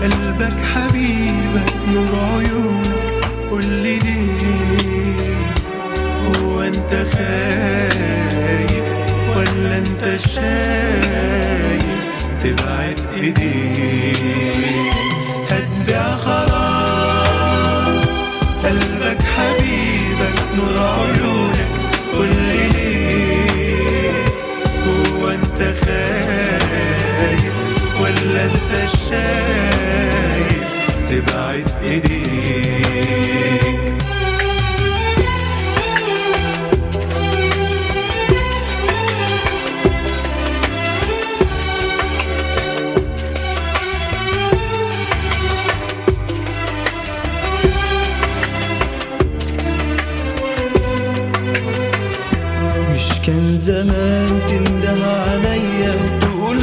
قلبك حبيبك نور عيونك قولي ليه هو انت خايف ولا انت شايف تبعد ايديك هتبيع خلاص قلبك حبيبك نور عيونك قولي ليه هو انت خايف ولا انت شايف تبعد ايديك مش كان زمان تنده عليا تقول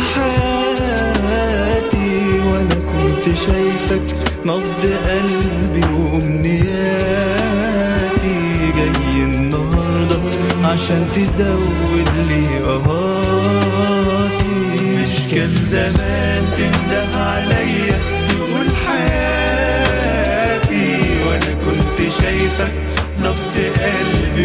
حياتي وانا كنت شايفك نبض قلبي وامنياتي جاي النهارده عشان تزود لي قهاتي مش كان زمان تنده عليا تقول حياتي وانا كنت شايفك نبض قلبي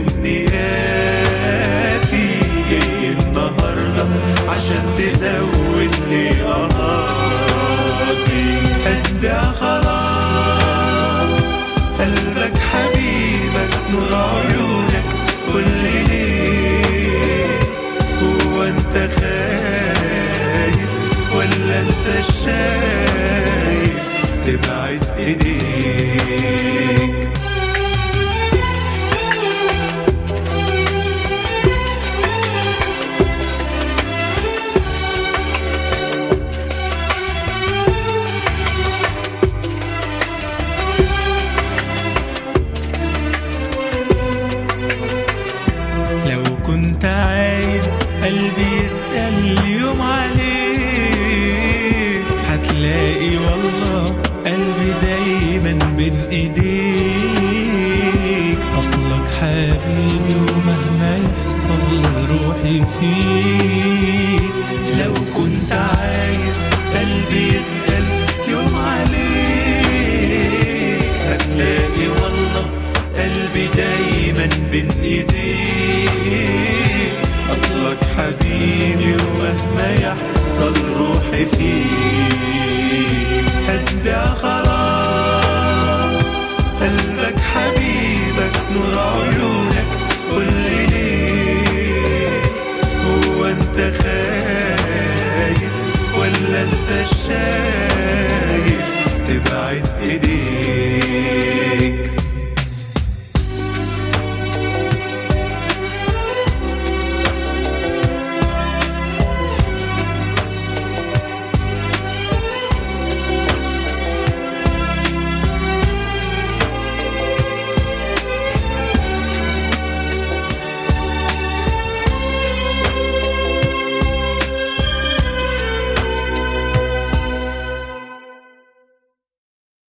وامنياتي جاي النهارده عشان تزود لي قهاتي ادى خلاص قلبك حبيبك نور عيونك قول لي ليه هو انت خايف ولا انت شايف تبعد ايديك لو كنت عايز قلبي يسأل يوم عليك هتلاقي والله قلبي دايما بين ايديك اصلك حبيبي ومهما يحصل روحي فيك لو كنت عايز قلبي يسأل يوم عليك هتلاقي والله قلبي دايما بين ايديك اصلك حبيبي ومهما يحصل روحي فيك هدى خلاص قلبك حبيبك نور عيونك قول لي ليه هو انت خايف ولا انت شايف تبعد ايديك